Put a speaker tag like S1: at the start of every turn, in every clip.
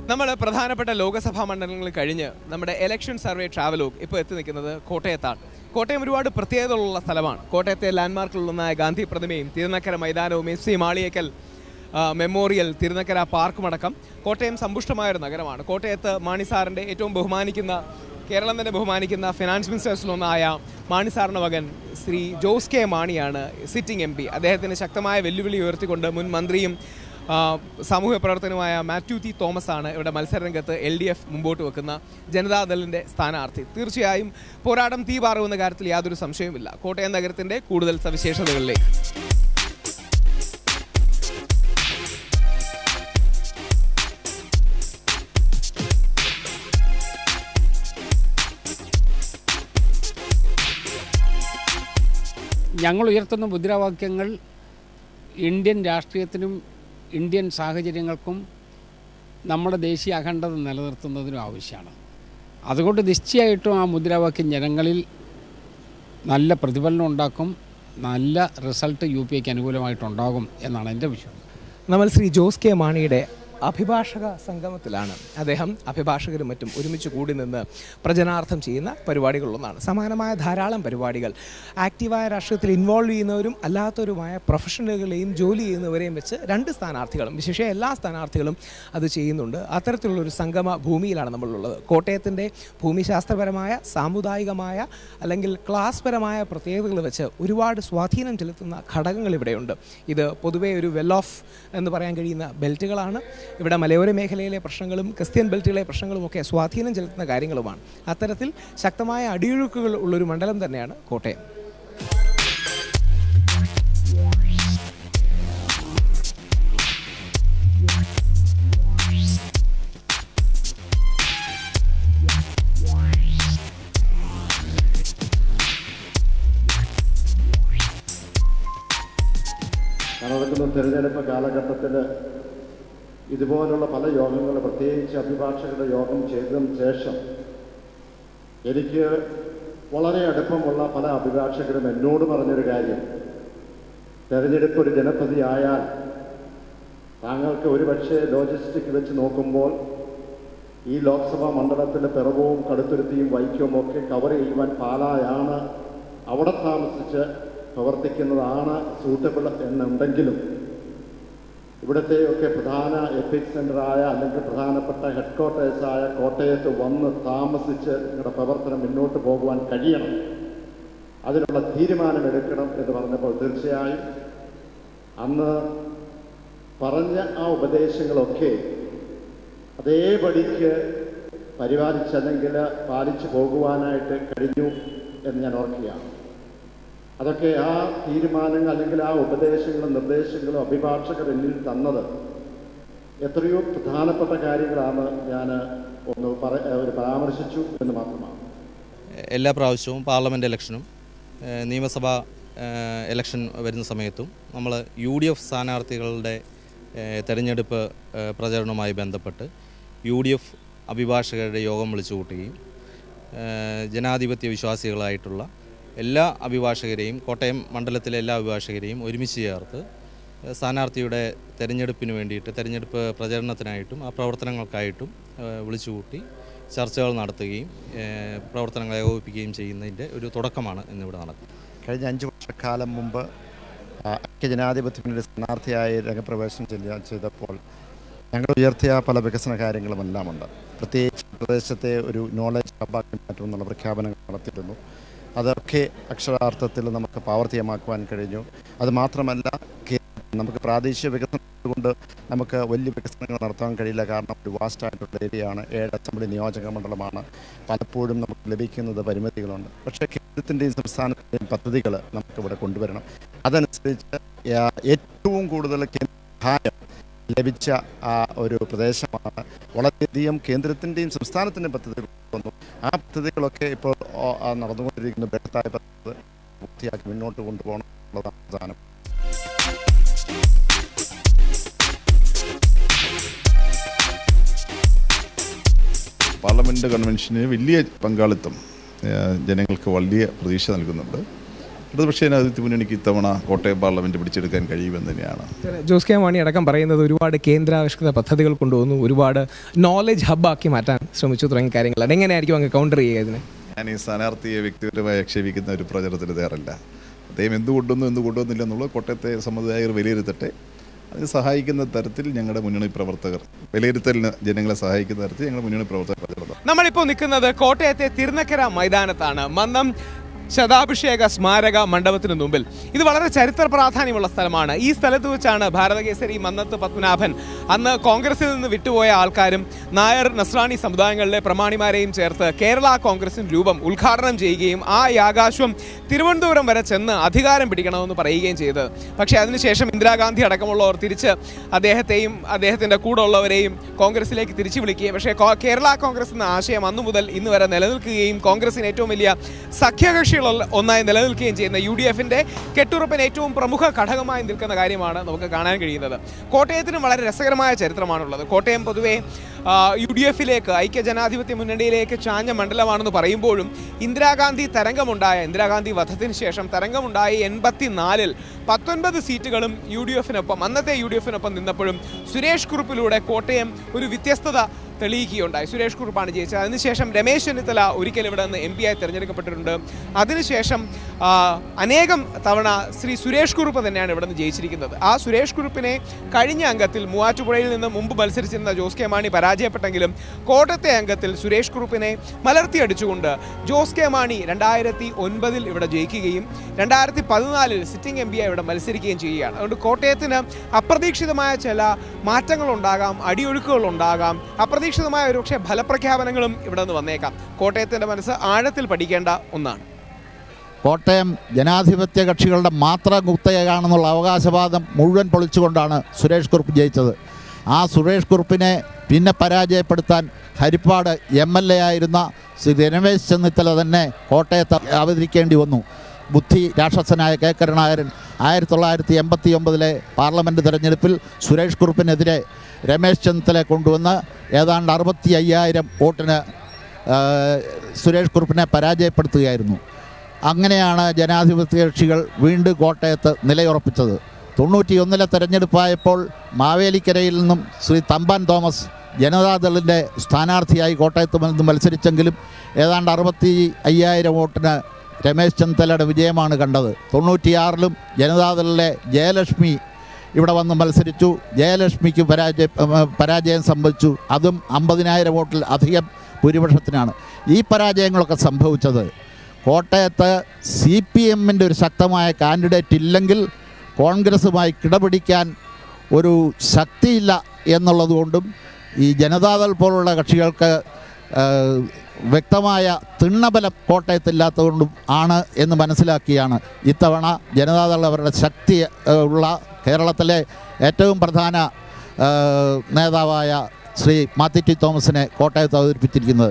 S1: നമ്മൾ പ്രധാനപ്പെട്ട ലോകസഭാ മണ്ഡലങ്ങൾ കഴിഞ്ഞ് നമ്മുടെ ഇലക്ഷൻ സർവേ ട്രാവലോഗ് ഇപ്പോൾ എത്തി നിൽക്കുന്നത് കോട്ടയത്താണ് കോട്ടയം ഒരുപാട് പ്രത്യേകതകളുള്ള സ്ഥലമാണ് കോട്ടയത്തെ ലാൻഡ്മാർക്കുള്ളൊന്നായ ഗാന്ധി പ്രതിമയും തിരുനക്കര മൈതാനവും എഫ് സി മാളിയേക്കൽ ആ, മെമ്മോറിയൽ തിരുനക്കര പാർക്കുമടക്കം കോട്ടയം സമ്പുഷ്ടമായ ഒരു നഗരമാണ് കോട്ടയത്ത് മാണി സാറിൻ്റെ ഏറ്റവും ബഹുമാനിക്കുന്ന കേരളം തന്നെ ബഹുമാനിക്കുന്ന ഫിനാൻസ് മിനിസ്റ്റേഴ്സിലൊന്നായ മാണി സാറിൻ്റെ മകൻ ശ്രീ ജോസ് കെ മാണിയാണ് സിറ്റിംഗ് എം പി അദ്ദേഹത്തിന് ശക്തമായ വെല്ലുവിളി ഉയർത്തിക്കൊണ്ട് മുൻ മന്ത്രിയും ആ, സാമൂഹ്യ പ്രവർത്തനമായ മാത്യു ടി തോമസ് ആണ് ഇവിടെ മത്സരരംഗത്ത് എൽ ഡി എഫ് മുമ്പോട്ട് വെക്കുന്ന ജനതാദളിൻ്റെ സ്ഥാനാർത്ഥി തീർച്ചയായും പോരാട്ടം തീ പാറുമെന്ന കാര്യത്തിൽ യാതൊരു സംശയവുമില്ല കോട്ടയം നഗരത്തിൻ്റെ കൂടുതൽ സവിശേഷതകളിലേക്ക്
S2: ഞങ്ങൾ ഉയർത്തുന്ന മുദ്രാവാക്യങ്ങൾ ഇന്ത്യൻ രാഷ്ട്രീയത്തിനും ഇന്ത്യൻ സാഹചര്യങ്ങൾക്കും നമ്മുടെ ദേശീയ അഖണ്ഡത നിലനിർത്തുന്നതിനും ആവശ്യമാണ് അതുകൊണ്ട് നിശ്ചയമായിട്ടും ആ മുദ്രാവാക്യം ജനങ്ങളിൽ നല്ല പ്രതിഫലനം ഉണ്ടാക്കും നല്ല റിസൾട്ട് യു പി ഐക്ക് അനുകൂലമായിട്ടുണ്ടാകും എന്നാണ് എൻ്റെ വിശ്വാസം
S1: നമ്മൾ ശ്രീ ജോസ് കെ മാണിയുടെ അഭിഭാഷക സംഗമത്തിലാണ് അദ്ദേഹം അഭിഭാഷകരും മറ്റും ഒരുമിച്ച് കൂടി നിന്ന് പ്രചനാർത്ഥം ചെയ്യുന്ന പരിപാടികളിലൊന്നാണ് സമാനമായ ധാരാളം പരിപാടികൾ ആക്റ്റീവായ രാഷ്ട്രീയത്തിൽ ഇൻവോൾവ് ചെയ്യുന്നവരും അല്ലാത്തവരുമായ പ്രൊഫഷണലുകളെയും ജോലി ചെയ്യുന്നവരെയും വെച്ച് രണ്ട് സ്ഥാനാർത്ഥികളും വിശേഷ എല്ലാ സ്ഥാനാർത്ഥികളും അത് ചെയ്യുന്നുണ്ട് അത്തരത്തിലുള്ളൊരു സംഗമ ഭൂമിയിലാണ് നമ്മളുള്ളത് കോട്ടയത്തിൻ്റെ ഭൂമിശാസ്ത്രപരമായ സാമുദായികമായ അല്ലെങ്കിൽ ക്ലാസ് പരമായ പ്രത്യേകതകൾ വെച്ച് ഒരുപാട് സ്വാധീനം ചെലുത്തുന്ന ഘടകങ്ങൾ ഇവിടെയുണ്ട് ഇത് പൊതുവേ ഒരു വെൽ ഓഫ് എന്ന് പറയാൻ കഴിയുന്ന ബെൽറ്റുകളാണ് ഇവിടെ മലയോര മേഖലയിലെ പ്രശ്നങ്ങളും ക്രിസ്ത്യൻ ബെൽറ്റുകളിലെ പ്രശ്നങ്ങളും ഒക്കെ സ്വാധീനം ചെലുത്തുന്ന കാര്യങ്ങളുമാണ് അത്തരത്തിൽ ശക്തമായ അടിയൊഴുക്കുകൾ ഉള്ളൊരു മണ്ഡലം തന്നെയാണ് കോട്ടയം
S3: നടക്കുന്ന തിരഞ്ഞെടുപ്പ് കാലഘട്ടത്തിൽ ഇതുപോലുള്ള പല യോഗങ്ങൾ പ്രത്യേകിച്ച് അഭിഭാഷകരുടെ യോഗം ചെയ്തതിന് ശേഷം എനിക്ക് വളരെ അടുപ്പമുള്ള പല അഭിഭാഷകരും എന്നോട് പറഞ്ഞൊരു കാര്യം തെരഞ്ഞെടുപ്പ് ഒരു ജനപ്രതി ആയാൽ താങ്കൾക്ക് ഒരുപക്ഷെ ലോജിസ്റ്റിക് വെച്ച് നോക്കുമ്പോൾ ഈ ലോക്സഭാ മണ്ഡലത്തിലെ പിറവവും കടുത്തുരുത്തിയും വൈക്കവും ഒക്കെ കവർ ചെയ്യുവാൻ പാലായാണ് അവിടെ താമസിച്ച് പ്രവർത്തിക്കുന്നതാണ് സൂട്ടബിൾ എന്നുണ്ടെങ്കിലും ഇവിടുത്തെയൊക്കെ പ്രധാന എപ്പിക് സെൻ്ററായ അല്ലെങ്കിൽ പ്രധാനപ്പെട്ട ഹെഡ് ക്വാർട്ടേഴ്സായ കോട്ടയത്ത് വന്ന് താമസിച്ച് നിങ്ങളുടെ പ്രവർത്തനം മുന്നോട്ട് പോകുവാൻ കഴിയണം അതിനുള്ള തീരുമാനമെടുക്കണം എന്ന് പറഞ്ഞപ്പോൾ തീർച്ചയായും അന്ന് പറഞ്ഞ ആ ഉപദേശങ്ങളൊക്കെ അതേപടിക്ക് പരിപാലിച്ചല്ലെങ്കിൽ പാലിച്ചു പോകുവാനായിട്ട് കഴിഞ്ഞു എന്ന് ഞാൻ ഓർക്കുകയാണ് അതൊക്കെ ആ തീരുമാനങ്ങൾ അല്ലെങ്കിൽ ആ ഉപദേശങ്ങളും നിർദ്ദേശങ്ങളും അഭിഭാഷകർ എന്നിൽ തന്നത് എത്രയോ പ്രധാനപ്പെട്ട കാര്യങ്ങളാണ് ഞാൻ ഒന്ന് പറ ഒരു പരാമർശിച്ചു എന്ന് മാത്രമാണ്
S4: എല്ലാ പ്രാവശ്യവും പാർലമെൻറ്റ് ഇലക്ഷനും ഏഹ് നിയമസഭാ ഏഹ് ഇലക്ഷൻ വരുന്ന സമയത്തും നമ്മൾ യു ഡി എഫ് സ്ഥാനാർത്ഥികളുടെ ഏഹ് തെരഞ്ഞെടുപ്പ് ഏഹ് പ്രചരണവുമായി ബന്ധപ്പെട്ട് യു ഡി എഫ് അഭിഭാഷകരുടെ യോഗം വിളിച്ചു കൂട്ടുകയും ഏഹ് ജനാധിപത്യ വിശ്വാസികളായിട്ടുള്ള എല്ലാ അഭിഭാഷകരെയും കോട്ടയം മണ്ഡലത്തിലെ എല്ലാ അഭിഭാഷകരെയും ഒരുമിച്ച് ചേർത്ത് ഏഹ് സ്ഥാനാർത്ഥിയുടെ തെരഞ്ഞെടുപ്പിന് വേണ്ടിയിട്ട് തെരഞ്ഞെടുപ്പ് പ്രചരണത്തിനായിട്ടും ആ പ്രവർത്തനങ്ങൾക്കായിട്ടും ഏഹ് വിളിച്ചുകൂട്ടി ചർച്ചകൾ നടത്തുകയും ഏഹ് പ്രവർത്തനങ്ങൾ ഏകോപിപ്പിക്കുകയും ചെയ്യുന്നതിൻ്റെ ഒരു തുടക്കമാണ് ഇന്നിവിടെ നടക്കുന്നത്
S3: കഴിഞ്ഞ അഞ്ച് വർഷക്കാലം മുമ്പ് ആ, ഐക്യജനാധിപത്യത്തിൻ്റെ സ്ഥാനാർത്ഥിയായി രംഗപ്രവേശനം ചെയ്യ- ചെയ്തപ്പോൾ ഞങ്ങൾ ഉയർത്തിയ പല വികസന കാര്യങ്ങളുമെല്ലാം ഉണ്ട് പ്രത്യേകിച്ച് പ്രദേശത്തെ ഒരു നോളജ് ഹബ്ബാക്കി മാറ്റുമെന്നുള്ള പ്രഖ്യാപനങ്ങൾ നടത്തിയിരുന്നു അതൊക്കെ അക്ഷരാർത്ഥത്തിൽ നമുക്ക് പ്രാവർത്തികമാക്കുവാൻ കഴിഞ്ഞു അത് മാത്രമല്ല കേ- നമുക്ക് പ്രാദേശിക വികസനം കൊണ്ട് നമുക്ക് വലിയ വികസനങ്ങൾ നടത്താൻ കഴിയില്ല കാരണം ഒരു വാസ്റ്റ് ആയിട്ടുള്ള ഏരിയയാണ് ഏഴ് അസംബ്ലി നിയോജക മണ്ഡലമാണ് പലപ്പോഴും നമുക്ക് ലഭിക്കുന്നത് പരിമിതികളുണ്ട് പക്ഷേ കേന്ദ്രത്തിൻ്റെയും സംസ്ഥാനത്തിൻ്റെയും പദ്ധതികൾ നമുക്കിവിടെ കൊണ്ടുവരണം അതനുസരിച്ച് ആ, ഏറ്റവും കൂടുതൽ കേന്ദ്ര സഹായം ലഭിച്ച ആ ഒരു പ്രദേശമാണ് വളരെയധികം കേന്ദ്രത്തിൻ്റെയും സംസ്ഥാനത്തിൻ്റെയും പദ്ധതികൾ വന്നു ആ പദ്ധതികളൊക്കെ ഇപ്പോൾ ഓ, ആ, നടന്നുകൊണ്ടിരിക്കുന്ന ബൃഹത്തായ പദ്ധതി പൂർത്തിയാക്കി മുന്നോട്ട് കൊണ്ടുപോകണം എന്നുള്ളതാണ് പ്രധാനം
S5: പാർലമെൻറ്റ് കൺവെൻഷന് വലിയ പങ്കാളിത്തം ഏഹ്, ജനങ്ങൾക്ക് വലിയ പ്രതീക്ഷ നൽകുന്നുണ്ട് ഇടതുപക്ഷ ജനാധിപത്യ മുന്നണിക്ക് ഇത്തവണ കോട്ടയം പാർലമെൻറ്റ് പിടിച്ചെടുക്കാൻ കഴിയുമെന്ന് തന്നെയാണ്
S1: ജോസ് കെ മാണി അടക്കം പറയുന്നത് ഒരുപാട് കേന്ദ്രാവിഷ്കൃത പദ്ധതികൾ കൊണ്ടുവന്നു ഒരുപാട് നോളജ് ഹബ്ബാക്കി മാറ്റാൻ ശ്രമിച്ചു തുടങ്ങിയ കാര്യങ്ങളാണ് എങ്ങനെയായിരിക്കും അങ്ങ് കൗണ്ടർ ചെയ്യുക ഇതിന്
S5: ഞാൻ ഈ സ്ഥാനാർത്ഥിയെ വ്യക്തിപരമായി ആക്ഷേപിക്കുന്ന ഒരു പ്രചരണത്തിന് തയ്യാറല്ല അദ്ദേഹം എന്ത് കൊണ്ടുവന്നു എന്ത് കൊണ്ടുവന്നില്ല എന്നുള്ളത് കോട്ടയത്തെ സമുദായകർ വിലയിരുത്തട്ടെ അതിന് സഹായിക്കുന്ന തരത്തിൽ ഞങ്ങളുടെ മുന്നണി പ്രവർത്തകർ വിലയിരുത്തലിന് ജനങ്ങളെ സഹായിക്കുന്ന തരത്തിൽ ഞങ്ങളുടെ മുന്നണി പ്രവർത്തകർ പ്രചരണം
S1: നമ്മളിപ്പോൾ നിൽക്കുന്നത് കോട്ടയത്തെ തിരുനക്കര മൈതാനത്താണ് മന്നം ശതാഭിഷേക സ്മാരക മണ്ഡപത്തിന് മുമ്പിൽ ഇത് വളരെ ചരിത്ര പ്രാധാന്യമുള്ള സ്ഥലമാണ് ഈ സ്ഥലത്ത് വെച്ചാണ് ഭാരതകേസരി മന്നത്ത് പത്മനാഭൻ അന്ന് കോൺഗ്രസിൽ നിന്ന് വിട്ടുപോയ ആൾക്കാരും നായർ നസ്രാണി സമുദായങ്ങളിലെ പ്രമാണിമാരെയും ചേർത്ത് കേരള കോൺഗ്രസിന് രൂപം ഉദ്ഘാടനം ചെയ്യുകയും ആ യാകാശ്വം തിരുവനന്തപുരം വരെ ചെന്ന് അധികാരം പിടിക്കണമെന്ന് പറയുകയും ചെയ്തത് പക്ഷേ അതിനുശേഷം ഇന്ദിരാഗാന്ധി അടക്കമുള്ളവർ തിരിച്ച് അദ്ദേഹത്തെയും അദ്ദേഹത്തിൻ്റെ കൂടെ ഉള്ളവരെയും കോൺഗ്രസിലേക്ക് തിരിച്ചു വിളിക്കുകയും പക്ഷേ കോ- കേരള കോൺഗ്രസ് എന്ന ആശയം അന്നു മുതൽ ഇന്ന് വരെ നിലനിൽക്കുകയും കോൺഗ്രസിന് ഏറ്റവും വലിയ സഖ്യകക്ഷികൾ ഒന്നായി നിലനിൽക്കുകയും ചെയ്യുന്ന യു ഡി എഫിൻ്റെ കെട്ടുറപ്പിന് ഏറ്റവും പ്രമുഖ ഘടകമായി നിൽക്കുന്ന കാര്യമാണ് നമുക്ക് കാണാൻ കഴിയുന്നത് കോട്ടയത്തിനും വളരെ രസകരമായ ചരിത്രമാണുള്ളത് കോട്ടയം പൊതുവെ ആ, യു ഡി എഫിലേക്ക് ഐക്യജനാധിപത്യ മുന്നണിയിലേക്ക് ചാഞ്ഞ മണ്ഡലമാണെന്ന് പറയുമ്പോഴും ഇന്ദിരാഗാന്ധി തരംഗമുണ്ടായ ഇന്ദിരാഗാന്ധി വധത്തിന് ശേഷം തരംഗമുണ്ടായ എൺപത്തിനാലിൽ പത്തൊൻപത് സീറ്റുകളും യു ഡി എഫിനൊപ്പം അന്നത്തെ യു ഡി എഫിനൊപ്പം നിന്നപ്പോഴും സുരേഷ് കുറുപ്പിലൂടെ കോട്ടയം ഒരു വ്യത്യസ്തത തെളിയിക്കുകയുണ്ടായി സുരേഷ് കുറുപ്പാണ് ജയിച്ചത് അതിനുശേഷം രമേശ് ചെന്നിത്തല ഒരിക്കൽ ഇവിടെ നിന്ന് എം പി ആയി തിരഞ്ഞെടുക്കപ്പെട്ടിട്ടുണ്ട് അതിനുശേഷം ആ, അനേകം തവണ ശ്രീ സുരേഷ് കുറുപ്പ് തന്നെയാണ് ഇവിടെ നിന്ന് ജയിച്ചിരിക്കുന്നത് ആ സുരേഷ് കുറുപ്പിനെ കഴിഞ്ഞ അംഗത്തിൽ മൂവാറ്റുപുഴയിൽ നിന്ന് മുമ്പ് മത്സരിച്ചിരുന്ന ജോസ് കെ മാണി പരാജയപ്പെട്ടെങ്കിലും കോട്ടയത്തെ അംഗത്തിൽ സുരേഷ് കുറുപ്പിനെ മലർത്തിയടിച്ചുകൊണ്ട് ജോസ് കെ മാണി രണ്ടായിരത്തി ഒൻപതിൽ ഇവിടെ ജയിക്കുകയും രണ്ടായിരത്തി പതിനാലിൽ സിറ്റിംഗ് എം പിയായി ഇവിടെ മത്സരിക്കുകയും ചെയ്യുകയാണ് അതുകൊണ്ട് കോട്ടയത്തിന് അപ്രതീക്ഷിതമായ ചില മാറ്റങ്ങളുണ്ടാകാം അടിയൊഴുക്കുകൾ ഉണ്ടാകാം അപ്രതീക്ഷിതമായ ഒരുപക്ഷെ ഫലപ്രഖ്യാപനങ്ങളും ഇവിടെ നിന്ന് വന്നേക്കാം കോട്ടയത്തിൻ്റെ മനസ്സ് ആഴത്തിൽ പഠിക്കേണ്ട ഒന്നാണ്
S6: കോട്ടയം ജനാധിപത്യ കക്ഷികളുടെ മാത്രം കുത്തകയാണെന്നുള്ള അവകാശവാദം മുഴുവൻ പൊളിച്ചുകൊണ്ടാണ് സുരേഷ് കുറുപ്പ് ജയിച്ചത് ആ സുരേഷ് കുറുപ്പിനെ പിന്നെ പരാജയപ്പെടുത്താൻ ഹരിപ്പാട് എം എൽ എ ആയിരുന്ന ശ്രീ രമേശ് ചെന്നിത്തല തന്നെ കോട്ടയത്ത് അവതരിക്കേണ്ടി വന്നു ബുദ്ധി രാക്ഷസനായ കെ കരുണാകരൻ ആയിരത്തി തൊള്ളായിരത്തി എൺപത്തി ഒമ്പതിലെ പാർലമെൻറ്റ് തെരഞ്ഞെടുപ്പിൽ സുരേഷ് കുറുപ്പിനെതിരെ രമേശ് ചെന്നിത്തല കൊണ്ടുവന്ന് ഏതാണ്ട് അറുപത്തി അയ്യായിരം വോട്ടിന് ആ, സുരേഷ് കുറുപ്പിനെ പരാജയപ്പെടുത്തുകയായിരുന്നു അങ്ങനെയാണ് ജനാധിപത്യ കക്ഷികൾ വീണ്ടും കോട്ടയത്ത് നിലയുറപ്പിച്ചത് തൊണ്ണൂറ്റിയൊന്നിലെ തെരഞ്ഞെടുപ്പായപ്പോൾ മാവേലിക്കരയിൽ നിന്നും ശ്രീ തമ്പാൻ തോമസ് ജനതാദളിൻ്റെ സ്ഥാനാർത്ഥിയായി കോട്ടയത്ത് നിന്ന് മത്സരിച്ചെങ്കിലും ഏതാണ്ട് അറുപത്തി അയ്യായിരം വോട്ടിന് രമേശ് ചെന്നിത്തലയുടെ വിജയമാണ് കണ്ടത് തൊണ്ണൂറ്റിയാറിലും ജനതാദളിലെ ജയലക്ഷ്മി ഇവിടെ വന്ന് മത്സരിച്ചു ജയലക്ഷ്മിക്ക് പരാജയ പരാജയം സംഭവിച്ചു അതും അമ്പതിനായിരം വോട്ടിൽ അധികം ഭൂരിപക്ഷത്തിനാണ് ഈ പരാജയങ്ങളൊക്കെ സംഭവിച്ചത് കോട്ടയത്ത് സി പി എമ്മിൻ്റെ ഒരു ശക്തമായ കാൻഡിഡേറ്റ് ഇല്ലെങ്കിൽ കോൺഗ്രസുമായി കിടപിടിക്കാൻ ഒരു ശക്തിയില്ല എന്നുള്ളതുകൊണ്ടും ഈ ജനതാദൾ പോലുള്ള കക്ഷികൾക്ക് ആ, വ്യക്തമായ തിണ്ണബലം കോട്ടയത്തില്ലാത്തതുകൊണ്ടും ആണ് എന്ന് മനസ്സിലാക്കിയാണ് ഇത്തവണ ജനതാദൾ അവരുടെ ശക്തി ആ, ഉള്ള കേരളത്തിലെ ഏറ്റവും പ്രധാന ആ, നേതാവായ ശ്രീ മാത്യു ടി തോമസിനെ കോട്ടയത്ത് അവതരിപ്പിച്ചിരിക്കുന്നത്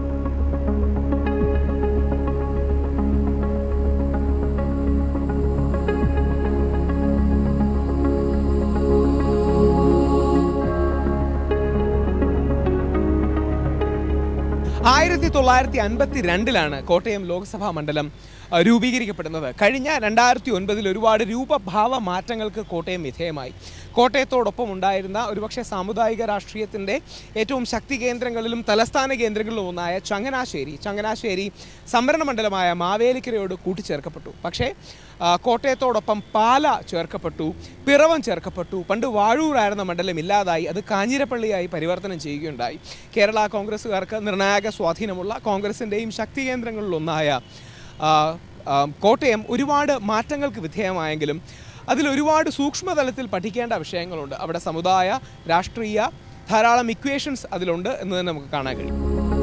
S1: ആയിരത്തി തൊള്ളായിരത്തി അൻപത്തി രണ്ടിലാണ് കോട്ടയം ലോക്സഭാ മണ്ഡലം ആ, രൂപീകരിക്കപ്പെടുന്നത് കഴിഞ്ഞ രണ്ടായിരത്തി ഒൻപതിൽ ഒരുപാട് രൂപഭാവ മാറ്റങ്ങൾക്ക് കോട്ടയം വിധേയമായി കോട്ടയത്തോടൊപ്പം ഉണ്ടായിരുന്ന ഒരുപക്ഷെ സാമുദായിക രാഷ്ട്രീയത്തിൻ്റെ ഏറ്റവും ശക്തി കേന്ദ്രങ്ങളിലും തലസ്ഥാന കേന്ദ്രങ്ങളിലും ഒന്നായ ചങ്ങനാശ്ശേരി ചങ്ങനാശ്ശേരി സംവരണ മണ്ഡലമായ മാവേലിക്കരയോട് കൂട്ടിച്ചേർക്കപ്പെട്ടു പക്ഷേ ആ, കോട്ടയത്തോടൊപ്പം പാല ചേർക്കപ്പെട്ടു പിറവം ചേർക്കപ്പെട്ടു പണ്ട് വാഴൂരായിരുന്ന മണ്ഡലം ഇല്ലാതായി അത് കാഞ്ഞിരപ്പള്ളിയായി പരിവർത്തനം ചെയ്യുകയുണ്ടായി കേരള കോൺഗ്രസ്സുകാർക്ക് നിർണായക സ്വാധീനമുള്ള കോൺഗ്രസിൻ്റെയും ശക്തി കേന്ദ്രങ്ങളിലൊന്നായ ആ, ആ, കോട്ടയം ഒരുപാട് മാറ്റങ്ങൾക്ക് വിധേയമായെങ്കിലും അതിൽ ഒരുപാട് സൂക്ഷ്മതലത്തിൽ പഠിക്കേണ്ട വിഷയങ്ങളുണ്ട് അവിടെ സമുദായ രാഷ്ട്രീയ ധാരാളം ഇക്വേഷൻസ് അതിലുണ്ട് എന്ന് തന്നെ നമുക്ക് കാണാൻ കഴിയും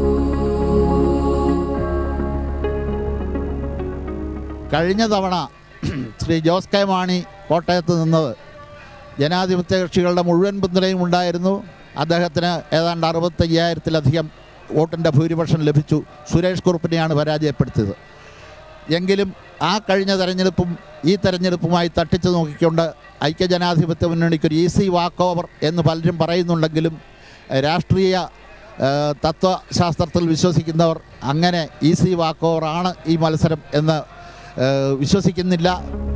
S6: കഴിഞ്ഞ തവണ ശ്രീ ജോസ് കെ മാണി കോട്ടയത്ത് നിന്നത് ജനാധിപത്യ കക്ഷികളുടെ മുഴുവൻ പിന്തുണയും ഉണ്ടായിരുന്നു അദ്ദേഹത്തിന് ഏതാണ്ട് അറുപത്തയ്യായിരത്തിലധികം വോട്ടിൻ്റെ ഭൂരിപക്ഷം ലഭിച്ചു സുരേഷ് കുറുപ്പിനെയാണ് പരാജയപ്പെടുത്തിയത് എങ്കിലും ആ കഴിഞ്ഞ തെരഞ്ഞെടുപ്പും ഈ തെരഞ്ഞെടുപ്പുമായി തട്ടിച്ചു നോക്കിക്കൊണ്ട് ഐക്യജനാധിപത്യ മുന്നണിക്ക് ഒരു ഈസി വാക്ക് ഓവർ എന്ന് പലരും പറയുന്നുണ്ടെങ്കിലും ഏഹ്, രാഷ്ട്രീയ ഏഹ്, തത്വശാസ്ത്രത്തിൽ വിശ്വസിക്കുന്നവർ അങ്ങനെ ഈസി വാക്ക് ഓവറാണ് ഈ മത്സരം എന്ന് ഏഹ്, വിശ്വസിക്കുന്നില്ല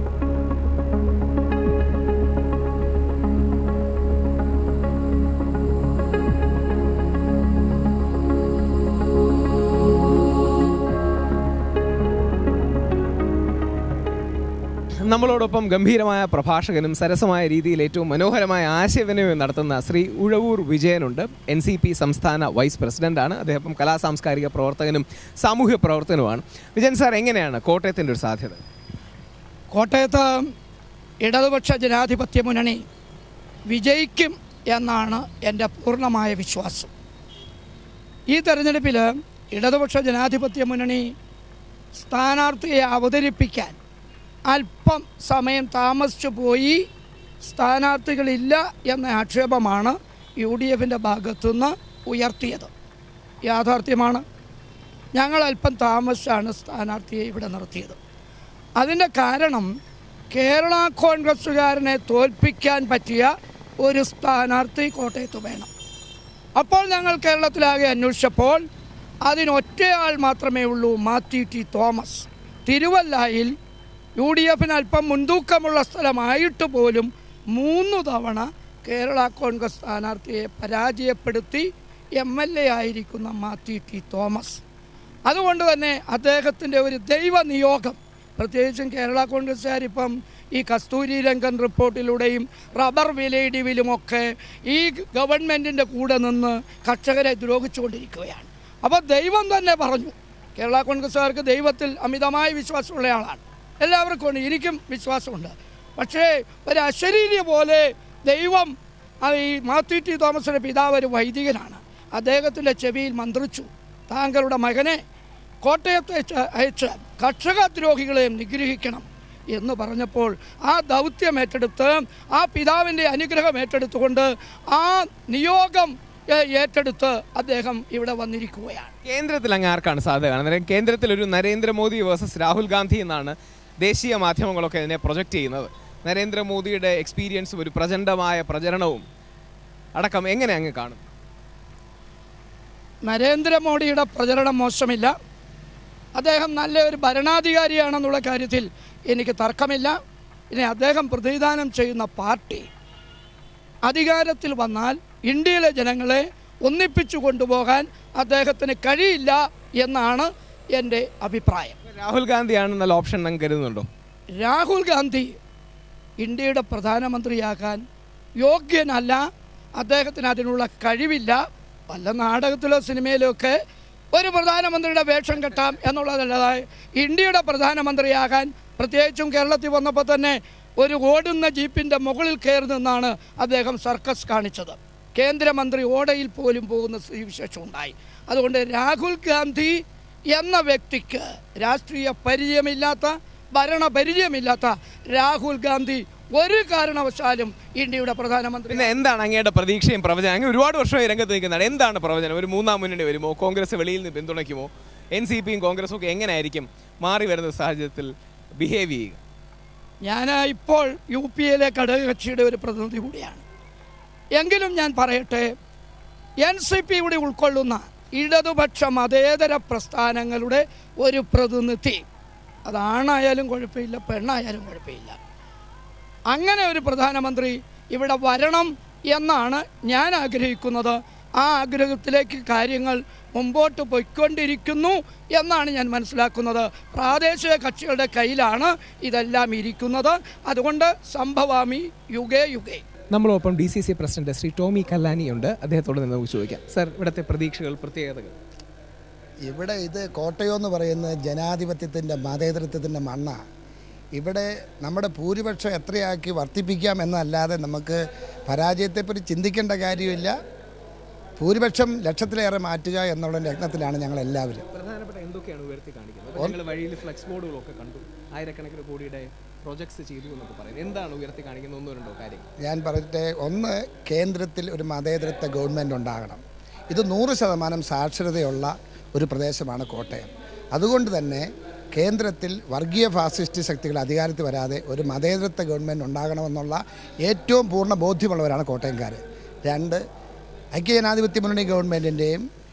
S1: നമ്മളോടൊപ്പം ഗംഭീരമായ പ്രഭാഷകനും സരസമായ രീതിയിൽ ഏറ്റവും മനോഹരമായ ആശയവിനിമയം നടത്തുന്ന ശ്രീ ഉഴവൂർ വിജയനുണ്ട് എൻ സി പി സംസ്ഥാന വൈസ് പ്രസിഡന്റാണ് അദ്ദേഹം കലാസാംസ്കാരിക പ്രവർത്തകനും സാമൂഹ്യ പ്രവർത്തനവുമാണ് വിജയൻ സാർ എങ്ങനെയാണ് കോട്ടയത്തിൻ്റെ ഒരു സാധ്യത
S7: കോട്ടയത്ത് ഇടതുപക്ഷ ജനാധിപത്യ മുന്നണി വിജയിക്കും എന്നാണ് എൻ്റെ പൂർണ്ണമായ വിശ്വാസം ഈ തെരഞ്ഞെടുപ്പിൽ ഇടതുപക്ഷ ജനാധിപത്യ മുന്നണി സ്ഥാനാർത്ഥിയെ അവതരിപ്പിക്കാൻ അല്പം സമയം താമസിച്ചു പോയി സ്ഥാനാർത്ഥികളില്ല എന്ന ആക്ഷേപമാണ് യു ഡി എഫിൻ്റെ ഭാഗത്തുനിന്ന് ഉയർത്തിയത് യാഥാർത്ഥ്യമാണ് ഞങ്ങൾ അല്പം താമസിച്ചാണ് സ്ഥാനാർത്ഥിയെ ഇവിടെ നിർത്തിയത് അതിൻ്റെ കാരണം കേരള കോൺഗ്രസ്സുകാരനെ തോൽപ്പിക്കാൻ പറ്റിയ ഒരു സ്ഥാനാർത്ഥി കോട്ടയത്ത് വേണം അപ്പോൾ ഞങ്ങൾ കേരളത്തിലാകെ അന്വേഷിച്ചപ്പോൾ അതിനൊറ്റയാൾ മാത്രമേ ഉള്ളൂ മാത്യു ടി തോമസ് തിരുവല്ലായിൽ യു ഡി എഫിന് അല്പം മുൻതൂക്കമുള്ള സ്ഥലമായിട്ട് പോലും മൂന്ന് തവണ കേരള കോൺഗ്രസ് സ്ഥാനാർത്ഥിയെ പരാജയപ്പെടുത്തി എം എൽ എ ആയിരിക്കുന്ന മാത്യു ടി തോമസ് അതുകൊണ്ട് തന്നെ അദ്ദേഹത്തിൻ്റെ ഒരു ദൈവ നിയോഗം പ്രത്യേകിച്ചും കേരള കോൺഗ്രസ്സുകാർ ഇപ്പം ഈ കസ്തൂരി രംഗൻ റിപ്പോർട്ടിലൂടെയും റബ്ബർ വിലയിടിവിലുമൊക്കെ ഈ ഗവൺമെൻറ്റിൻ്റെ കൂടെ നിന്ന് കർഷകരെ ദ്രോഹിച്ചുകൊണ്ടിരിക്കുകയാണ് അപ്പോൾ ദൈവം തന്നെ പറഞ്ഞു കേരള കോൺഗ്രസ്സുകാർക്ക് ദൈവത്തിൽ അമിതമായ വിശ്വാസമുള്ള ആളാണ് എല്ലാവർക്കും ഉണ്ട് എനിക്കും വിശ്വാസമുണ്ട് പക്ഷേ ഒരു അശരീരി പോലെ ദൈവം ആ ഈ മാത്യു ടി തോമസിൻ്റെ പിതാവ് ഒരു വൈദികനാണ് അദ്ദേഹത്തിൻ്റെ ചെവിയിൽ മന്ത്രിച്ചു താങ്കളുടെ മകനെ കോട്ടയത്ത് അയച്ച് അയച്ച് കർഷകദ്രോഹികളെയും നിഗ്രഹിക്കണം എന്ന് പറഞ്ഞപ്പോൾ ആ ദൗത്യം ഏറ്റെടുത്ത് ആ പിതാവിൻ്റെ അനുഗ്രഹം ഏറ്റെടുത്തുകൊണ്ട് ആ നിയോഗം ഏ- ഏറ്റെടുത്ത് അദ്ദേഹം ഇവിടെ വന്നിരിക്കുകയാണ്
S1: കേന്ദ്രത്തിൽ അങ്ങ് ആർക്കാണ് സാധ്യത കാണുന്നത് കേന്ദ്രത്തിൽ ഒരു നരേന്ദ്രമോദി വേഴ്സസ് രാഹുൽ ഗാന്ധി എന്നാണ് ദേശീയ മാധ്യമങ്ങളൊക്കെ ഇതിനെ പ്രൊജക്റ്റ് ചെയ്യുന്നത് നരേന്ദ്രമോദിയുടെ എക്സ്പീരിയൻസും ഒരു പ്രചണ്ഡമായ പ്രചരണവും അടക്കം എങ്ങനെ അങ്ങ് കാണും
S7: നരേന്ദ്രമോദിയുടെ പ്രചരണം മോശമില്ല അദ്ദേഹം നല്ല ഒരു ഭരണാധികാരിയാണെന്നുള്ള കാര്യത്തിൽ എനിക്ക് തർക്കമില്ല ഇനി അദ്ദേഹം പ്രതിദാനം ചെയ്യുന്ന പാർട്ടി അധികാരത്തിൽ വന്നാൽ ഇന്ത്യയിലെ ജനങ്ങളെ ഒന്നിപ്പിച്ചു കൊണ്ടുപോകാൻ അദ്ദേഹത്തിന് കഴിയില്ല എന്നാണ് എൻ്റെ അഭിപ്രായം
S1: രാഹുൽ ഗാന്ധിയാണ് നല്ല ഓപ്ഷൻ അങ്ങ് കരുതുന്നുണ്ടോ
S7: രാഹുൽ ഗാന്ധി ഇന്ത്യയുടെ പ്രധാനമന്ത്രിയാകാൻ യോഗ്യനല്ല അദ്ദേഹത്തിന് അതിനുള്ള കഴിവില്ല വല്ല നാടകത്തിലോ സിനിമയിലോ ഒക്കെ ഒരു പ്രധാനമന്ത്രിയുടെ വേഷം കെട്ടാം എന്നുള്ളതല്ലാതെ ഇന്ത്യയുടെ പ്രധാനമന്ത്രിയാകാൻ പ്രത്യേകിച്ചും കേരളത്തിൽ വന്നപ്പോൾ തന്നെ ഒരു ഓടുന്ന ജീപ്പിൻ്റെ മുകളിൽ കയറി നിന്നാണ് അദ്ദേഹം സർക്കസ് കാണിച്ചത് കേന്ദ്രമന്ത്രി ഓടയിൽ പോലും പോകുന്ന സ്ഥിതിവിശേഷം ഉണ്ടായി അതുകൊണ്ട് രാഹുൽ ഗാന്ധി എന്ന വ്യക്തിക്ക് രാഷ്ട്രീയ പരിചയമില്ലാത്ത ഭരണ പരിചയമില്ലാത്ത രാഹുൽ ഗാന്ധി ഒരു കാരണവശാലും ഇന്ത്യയുടെ പ്രധാനമന്ത്രി
S1: പിന്നെ എന്താണ് അങ്ങയുടെ പ്രതീക്ഷയും പ്രവചനം അങ്ങ് ഒരുപാട് വർഷമായി രംഗത്ത് നിൽക്കുന്നതാണ് എന്താണ് പ്രവചനം ഒരു മൂന്നാം മുന്നണി വരുമോ കോൺഗ്രസ് വെളിയിൽ നിന്ന് പിന്തുണയ്ക്കുമോ എൻ സി പിയും കോൺഗ്രസും ഒക്കെ എങ്ങനെയായിരിക്കും മാറി വരുന്ന സാഹചര്യത്തിൽ ബിഹേവ് ചെയ്യുക
S7: ഞാൻ ഇപ്പോൾ യു പി എയിലെ ഘടകകക്ഷിയുടെ ഒരു പ്രതിനിധി കൂടിയാണ് എങ്കിലും ഞാൻ പറയട്ടെ എൻ സി പി ഇവിടെ ഉൾക്കൊള്ളുന്ന ഇടതുപക്ഷ മതേതര പ്രസ്ഥാനങ്ങളുടെ ഒരു പ്രതിനിധി അതാണായാലും കുഴപ്പമില്ല പെണ്ണായാലും കുഴപ്പമില്ല അങ്ങനെ ഒരു പ്രധാനമന്ത്രി ഇവിടെ വരണം എന്നാണ് ഞാൻ ആഗ്രഹിക്കുന്നത് ആ ആഗ്രഹത്തിലേക്ക് കാര്യങ്ങൾ മുമ്പോട്ട് പോയിക്കൊണ്ടിരിക്കുന്നു എന്നാണ് ഞാൻ മനസ്സിലാക്കുന്നത് പ്രാദേശിക കക്ഷികളുടെ കയ്യിലാണ് ഇതെല്ലാം ഇരിക്കുന്നത് അതുകൊണ്ട് സംഭവാമി യുഗേ യുഗേ
S1: നമ്മളൊപ്പം D C C president Shri Tomy കല്ലാനിയുണ്ട് അദ്ദേഹത്തോട് നിന്ന് നമുക്ക് ചോദിക്കാം സർ ഇവിടുത്തെ പ്രതീക്ഷകൾ പ്രത്യേകതകൾ
S8: ഇവിടെ ഇത് കോട്ടയം എന്ന് പറയുന്നത് ജനാധിപത്യത്തിൻ്റെ മതേതരത്വത്തിൻ്റെ മണ്ണാണ് ഇവിടെ നമ്മുടെ ഭൂരിപക്ഷം എത്രയാക്കി വർദ്ധിപ്പിക്കാം എന്നല്ലാതെ നമുക്ക് പരാജയത്തെപ്പറ്റി ചിന്തിക്കേണ്ട കാര്യമില്ല ഭൂരിപക്ഷം ലക്ഷത്തിലേറെ മാറ്റുക എന്നുള്ള രത്നത്തിലാണ് ഞങ്ങൾ എല്ലാവരും
S1: പ്രധാനപ്പെട്ട എന്തൊക്കെയാണ് ഉയർത്തി കാണിക്കുന്നത് ഞങ്ങൾ വഴിയിൽ ഫ്ലെക്സ് ബോർഡുകളൊക്കെ കണ്ടു ആയിരക്കണക്കിന് കോടിയുടെ പ്രോജക്ട്സ് ചെയ്തു എന്നൊക്കെ പറയുന്നത് എന്താണ് ഉയർത്തി കാണിക്കുന്ന ഒന്നോ രണ്ടോ കാര്യങ്ങൾ
S8: ഞാൻ പറയട്ടെ ഒന്ന് കേന്ദ്രത്തിൽ ഒരു മതേതരത്വ ഗവൺമെൻറ് ഉണ്ടാകണം ഇത് നൂറ് ശതമാനം സാക്ഷരതയുള്ള ഒരു പ്രദേശമാണ് കോട്ടയം അതുകൊണ്ട് തന്നെ കേന്ദ്രത്തിൽ വർഗീയ ഫാസിസ്റ്റ് ശക്തികൾ അധികാരത്തിൽ വരാതെ ഒരു മതേതരത്വ ഗവൺമെൻറ് ഉണ്ടാകണമെന്നുള്ള ഏറ്റവും പൂർണ്ണ ബോധ്യമുള്ളവരാണ് കോട്ടയംകാർ രണ്ട് ഐക്യജനാധിപത്യ മുന്നണി ഗവൺമെൻറ്റിൻ്റെയും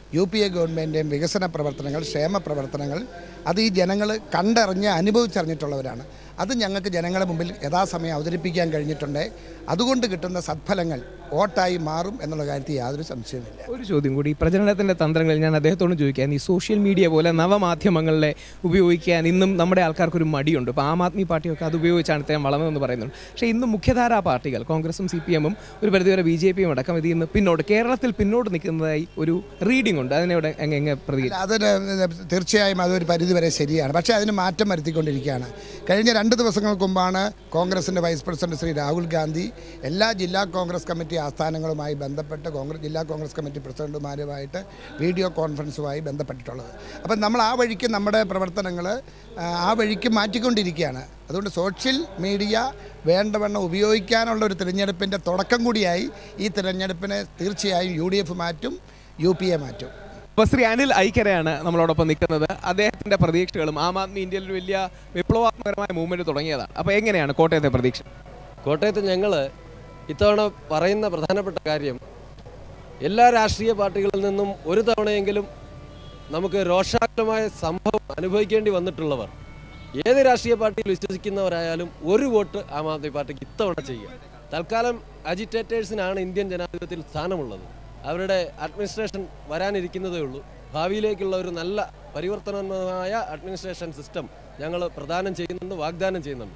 S8: യു പി എ ഗവൺമെൻറ്റിൻ്റെയും വികസന പ്രവർത്തനങ്ങൾ ക്ഷേമ പ്രവർത്തനങ്ങൾ അത് ഈ ജനങ്ങൾ കണ്ടറിഞ്ഞ് അനുഭവിച്ചറിഞ്ഞിട്ടുള്ളവരാണ് അത് ഞങ്ങൾക്ക് ജനങ്ങളുടെ മുമ്പിൽ യഥാസമയം അവതരിപ്പിക്കാൻ കഴിഞ്ഞിട്ടുണ്ട് അതുകൊണ്ട് കിട്ടുന്ന സത്ഫലങ്ങൾ വോട്ടായി മാറും എന്നുള്ള കാര്യത്തിൽ യാതൊരു സംശയവുമില്ല
S1: ഒരു ചോദ്യം കൂടി ഈ പ്രചരണത്തിന്റെ തന്ത്രങ്ങളിൽ ഞാൻ അദ്ദേഹത്തോട് ചോദിക്കാൻ ഈ സോഷ്യൽ മീഡിയ പോലെ നവമാധ്യമങ്ങളെ ഉപയോഗിക്കാൻ ഇന്നും നമ്മുടെ ആൾക്കാർക്ക് ഒരു മടിയുണ്ട് ഇപ്പോൾ ആം ആദ്മി പാർട്ടിയൊക്കെ അത് ഉപയോഗിച്ചാണ് ഇദ്ദേഹം വളർന്നതെന്ന് പറയുന്നുണ്ട് പക്ഷേ ഇന്ന് മുഖ്യധാരാ പാർട്ടികൾ കോൺഗ്രസും സി പി എമ്മും ഒരു പരിധിവരെ ബി ജെ പിയും അടക്കം ഇതിൽ നിന്ന് പിന്നോട്ട് കേരളത്തിൽ പിന്നോട്ട് നിൽക്കുന്നതായി ഒരു റീഡിംഗ് ഉണ്ട് അതിനെവിടെ എങ്ങനെ എങ്ങനെ പ്രതികരിക്കും
S8: അതിന് തീർച്ചയായും അതൊരു പരിധിവരെ ശരിയാണ് പക്ഷേ അതിന് മാറ്റം വരുത്തിക്കൊണ്ടിരിക്കുകയാണ് കഴിഞ്ഞ രണ്ട് ദിവസങ്ങൾക്ക് മുമ്പാണ് കോൺഗ്രസിൻ്റെ വൈസ് പ്രസിഡന്റ് ശ്രീ രാഹുൽ ഗാന്ധി എല്ലാ ജില്ലാ കോൺഗ്രസ് കമ്മിറ്റി ആസ്ഥാനങ്ങളുമായി ബന്ധപ്പെട്ട് കോൺഗ്രസ് ജില്ലാ കോൺഗ്രസ് കമ്മിറ്റി പ്രസിഡന്റുമാരുമായിട്ട് വീഡിയോ കോൺഫറൻസുമായി ബന്ധപ്പെട്ടിട്ടുള്ളത് അപ്പം നമ്മൾ ആ വഴിക്ക് നമ്മുടെ പ്രവർത്തനങ്ങൾ ആ വഴിക്ക് മാറ്റിക്കൊണ്ടിരിക്കുകയാണ് അതുകൊണ്ട് സോഷ്യൽ മീഡിയ വേണ്ടവണ്ണം ഉപയോഗിക്കാനുള്ള ഒരു തിരഞ്ഞെടുപ്പിൻ്റെ തുടക്കം കൂടിയായി ഈ തിരഞ്ഞെടുപ്പിനെ തീർച്ചയായും യു ഡി എഫ് മാറ്റും യു പി എ മാറ്റും
S1: അപ്പോൾ ശ്രീ അനിൽ ഐക്കരയാണ് നമ്മളോടൊപ്പം നിൽക്കുന്നത് അദ്ദേഹത്തിന്റെ പ്രതീക്ഷകളും ആം ആദ്മി ഇന്ത്യയിൽ ഒരു വലിയ വിപ്ലവാത്മകരമായ മൂവ്മെന്റ് തുടങ്ങിയതാണ് അപ്പോൾ എങ്ങനെയാണ് കോട്ടയത്തെ പ്രതീക്ഷ
S9: കോട്ടയത്ത് ഞങ്ങൾ ഇത്തവണ പറയുന്ന പ്രധാനപ്പെട്ട കാര്യം എല്ലാ രാഷ്ട്രീയ പാർട്ടികളിൽ നിന്നും ഒരു തവണയെങ്കിലും നമുക്ക് രോഷാകുലമായ സംഭവം അനുഭവിക്കേണ്ടി വന്നിട്ടുള്ളവർ ഏത് രാഷ്ട്രീയ പാർട്ടിയിൽ വിശ്വസിക്കുന്നവരായാലും ഒരു വോട്ട് ആം ആദ്മി പാർട്ടിക്ക് ഇത്തവണ ചെയ്യുക തൽക്കാലം അജിറ്റേറ്റേഴ്സിനാണ് ഇന്ത്യൻ ജനാധിപത്യത്തിൽ സ്ഥാനമുള്ളത് അവരുടെ അഡ്മിനിസ്ട്രേഷൻ വരാനിരിക്കുന്നതേ ഉള്ളൂ ഭാവിയിലേക്കുള്ള ഒരു നല്ല പരിവർത്തനമായ അഡ്മിനിസ്ട്രേഷൻ സിസ്റ്റം ഞങ്ങൾ പ്രദാനം ചെയ്യുന്നുണ്ട് വാഗ്ദാനം ചെയ്യുന്നുണ്ട്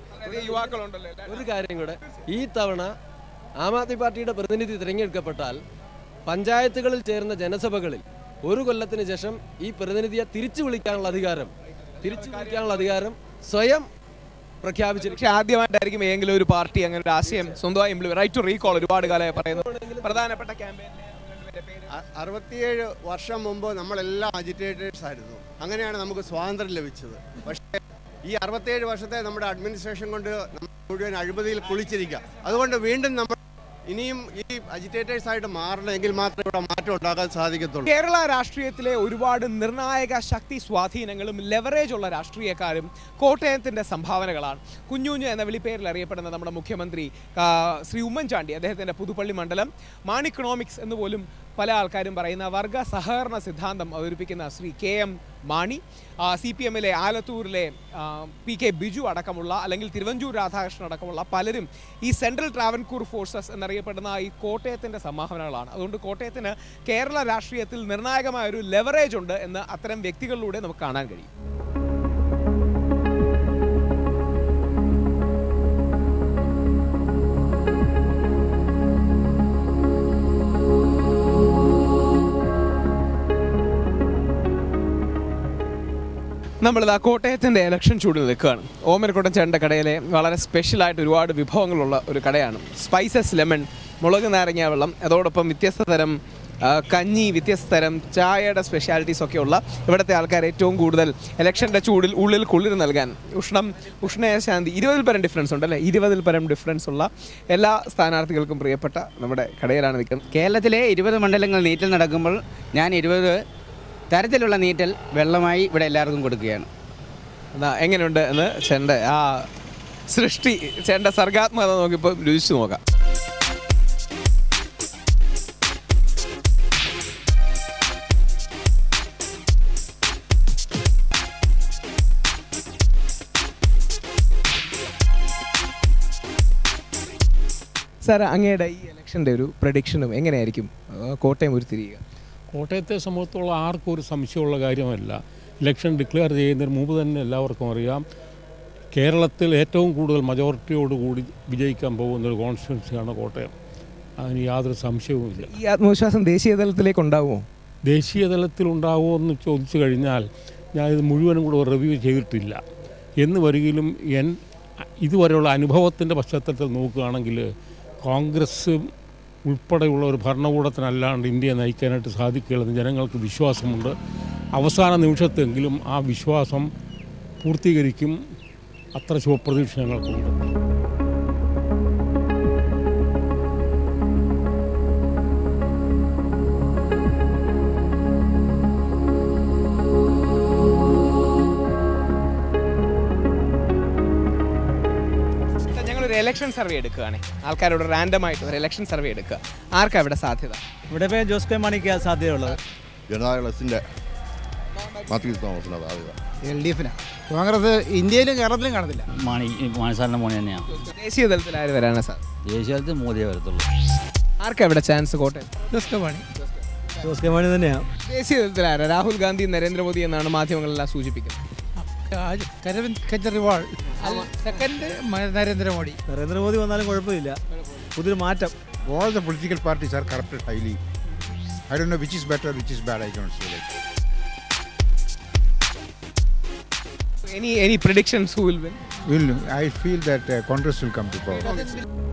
S9: ഒരു കാര്യം കൂടെ ഈ തവണ ആം ആദ്മി പാർട്ടിയുടെ പ്രതിനിധി തിരഞ്ഞെടുക്കപ്പെട്ടാൽ പഞ്ചായത്തുകളിൽ ചേരുന്ന ജനസഭകളിൽ ഒരു കൊല്ലത്തിന് ശേഷം ഈ പ്രതിനിധിയെ തിരിച്ചു വിളിക്കാനുള്ള അധികാരം തിരിച്ചു വിളിക്കാനുള്ള അധികാരം സ്വയം പ്രഖ്യാപിച്ചിരിക്കും
S1: പക്ഷേ ആദ്യമായിട്ടായിരിക്കും ഏതെങ്കിലും ഒരു പാർട്ടി അങ്ങനെ ഒരു ആശയം സ്വന്തമായി ഇംപ്ലിമെന്റ് റൈറ്റ് ടു റീകോൾ ഒരുപാട് കാലമായി പറയുന്നു പ്രധാനപ്പെട്ട ക്യാമ്പയിൻ
S10: അ- അറുപത്തിയേഴ് വർഷം മുമ്പ് നമ്മളെല്ലാം അജിറ്റേറ്റേഴ്സ് ആയിരുന്നു അങ്ങനെയാണ് നമുക്ക് സ്വാതന്ത്ര്യം ലഭിച്ചത് പക്ഷേ ഈ അറുപത്തിയേഴ് വർഷത്തെ നമ്മുടെ അഡ്മിനിസ്ട്രേഷൻ കൊണ്ട് നമ്മൾ മുഴുവൻ അഴിമതിയിൽ കുളിച്ചിരിക്കുക അതുകൊണ്ട് വീണ്ടും നമ്മൾ ഇനിയും ഈ അജിറ്റേറ്റേഴ്സ് ആയിട്ട് മാറണമെങ്കിൽ മാത്രമേ ഇവിടെ മാറ്റം ഉണ്ടാക്കാൻ സാധിക്കത്തുള്ളൂ
S1: കേരള രാഷ്ട്രീയത്തിലെ ഒരുപാട് നിർണായക ശക്തി സ്വാധീനങ്ങളും ലെവറേജ് ഉള്ള രാഷ്ട്രീയക്കാരും കോട്ടയത്തിന്റെ സംഭാവനകളാണ് കുഞ്ഞുഞ്ഞു എന്ന വിളിപ്പേരിൽ അറിയപ്പെടുന്ന നമ്മുടെ മുഖ്യമന്ത്രി ആ, ശ്രീ ഉമ്മൻചാണ്ടി അദ്ദേഹത്തിന്റെ പുതുപ്പള്ളി മണ്ഡലം മാണിക്കണോമിക്സ് എന്ന് പോലും പല ആൾക്കാരും പറയുന്ന വർഗ സഹകരണ സിദ്ധാന്തം അവതരിപ്പിക്കുന്ന Shri K M Mani C P എമ്മിലെ ആലത്തൂരിലെ ആ, പി കെ ബിജു അടക്കമുള്ള അല്ലെങ്കിൽ തിരുവഞ്ചൂർ രാധാകൃഷ്ണൻ അടക്കമുള്ള പലരും ഈ സെൻട്രൽ ട്രാവൻകൂർ ഫോഴ്സസ് എന്നറിയപ്പെടുന്ന ഈ കോട്ടയത്തിൻ്റെ സംഭാവനകളാണ് അതുകൊണ്ട് കോട്ടയത്തിന് കേരള രാഷ്ട്രീയത്തിൽ നിർണായകമായ ഒരു ലെവറേജ് ഉണ്ട് എന്ന് അത്തരം വ്യക്തികളിലൂടെ നമുക്ക് കാണാൻ കഴിയും നമ്മളിതാ കോട്ടയത്തിൻ്റെ ഇലക്ഷൻ ചൂടിൽ നിൽക്കുകയാണ് ഓമനക്കോട്ടൻ ചേട്ടൻ്റെ കടയിലെ വളരെ സ്പെഷ്യലായിട്ട് ഒരുപാട് വിഭവങ്ങളുള്ള ഒരു കടയാണ് സ്പൈസസ് ലെമൺ മുളക് നാരങ്ങ വെള്ളം അതോടൊപ്പം വ്യത്യസ്ത തരം ആ, കഞ്ഞി വ്യത്യസ്ത തരം ചായയുടെ സ്പെഷ്യാലിറ്റീസ് ഒക്കെ ഉള്ള ഇവിടുത്തെ ആൾക്കാർ ഏറ്റവും കൂടുതൽ ഇലക്ഷൻ്റെ ചൂടിൽ ഉള്ളിൽ കുളിർ നൽകാൻ ഉഷ്ണം ഉഷ്ണശാന്തി ഇരുപതിൽ പരം ഡിഫറൻസ് ഉണ്ടല്ലേ ഇരുപതിൽ പരം ഡിഫറൻസ് ഉള്ള എല്ലാ സ്ഥാനാർത്ഥികൾക്കും പ്രിയപ്പെട്ട നമ്മുടെ കടയിലാണ് നിൽക്കുന്നത്
S11: കേരളത്തിലെ ഇരുപത് മണ്ഡലങ്ങൾ നീറ്റൽ നടക്കുമ്പോൾ ഞാൻ ഇരുപത് തരത്തിലുള്ള നീറ്റൽ വെള്ളമായി ഇവിടെ എല്ലാവർക്കും കൊടുക്കുകയാണ്
S1: എന്നാ എങ്ങനെയുണ്ട് എന്ന് ചേട്ടൻ്റെ ആ സൃഷ്ടി ചേട്ടൻ്റെ സർഗാത്മകത നോക്കിപ്പോൾ രുചിച്ചു നോക്കാം സാർ അങ്ങയുടെ ഈ ഇലക്ഷൻ്റെ ഒരു പ്രഡിക്ഷനും എങ്ങനെയായിരിക്കും ആ, കോട്ടയം ഉരുത്തിരിയുക
S12: കോട്ടയത്തെ സംബന്ധിച്ചോളം ആർക്കും ഒരു സംശയമുള്ള കാര്യമല്ല ഇലക്ഷൻ ഡിക്ലെയർ ചെയ്യുന്നതിന് മുമ്പ് തന്നെ എല്ലാവർക്കും അറിയാം കേരളത്തിൽ ഏറ്റവും കൂടുതൽ മജോറിറ്റിയോടുകൂടി വിജയിക്കാൻ പോകുന്ന ഒരു കോൺസ്റ്റിറ്റ്യൻസിയാണ് കോട്ടയം അതിന് യാതൊരു സംശയവുമില്ല
S1: ഈ ആത്മവിശ്വാസം ദേശീയ തലത്തിലേക്ക് ഉണ്ടാവുമോ
S12: ദേശീയ തലത്തിൽ ഉണ്ടാവുമോ എന്ന് ചോദിച്ചു കഴിഞ്ഞാൽ ഞാൻ ഇത് മുഴുവനും കൂടെ റിവ്യൂ ചെയ്തിട്ടില്ല എന്ന് വരികിലും എൻ ഇതുവരെയുള്ള അനുഭവത്തിൻ്റെ പശ്ചാത്തലത്തിൽ നോക്കുകയാണെങ്കിൽ കോൺഗ്രസ് ഉൾപ്പെടെയുള്ള ഒരു ഭരണകൂടത്തിനല്ലാണ്ട് ഇന്ത്യയെ നയിക്കാനായിട്ട് സാധിക്കുകയില്ലെന്ന് ജനങ്ങൾക്ക് വിശ്വാസമുണ്ട് അവസാന നിമിഷത്തെങ്കിലും ആ വിശ്വാസം പൂർത്തീകരിക്കും അത്ര ശുഭപ്രതീക്ഷ ഞങ്ങൾക്കുണ്ട്
S1: ഞങ്ങളൊരു ഇലക്ഷൻ സർവേ എടുക്കുകയാണ് ആൾക്കാരോട് റാൻഡം ആയിട്ട് ഒരു ഇലക്ഷൻ സർവേ എടുക്കുക ആർക്കാ ഇവിടെ സാധ്യത
S13: ഇവിടെ ഇപ്പോൾ ജോസ് കെ മാണിക്ക് സാധ്യതയുള്ളത് ജനതാദളത്തിൻ്റെ മാത്യൂസ് തോമസിൻ്റെ സാധ്യത
S14: എൽ ഡി എഫിനാണ് കോൺഗ്രസ് ഇന്ത്യയിലും കേരളത്തിലും കാണത്തില്ല
S15: മാണി മാണിസാറിൻ്റെ മോനെ തന്നെയാണ്
S1: ദേശീയ തലത്തിൽ ആര് വരാനാണ് സാർ
S15: ദേശീയ തലത്തിൽ മോദിയെ വരത്തുള്ളൂ
S1: ആർക്കാ ഇവിടെ chance Kottayam
S16: Jose K Mani Jose K Mani തന്നെയാണ്
S1: ദേശീയ തലത്തിൽ ആരാ രാഹുൽ ഗാന്ധി നരേന്ദ്രമോദി എന്നാണ് മാധ്യമങ്ങളെല്ലാം സൂചിപ്പിക്കുന്നത്
S16: അരവിന്ദ് കെജ്രിവാൾ സെക്കൻഡ് നരേന്ദ്രമോദി നരേന്ദ്രമോദി വന്നാലും കുഴപ്പമില്ല പുതിയൊരു മാറ്റം
S17: All the political parties are corrupted highly. I don't know which is better, which is bad. I don't say like.
S1: Any any predictions who will win?
S17: Will I feel that uh, Congress will come to power.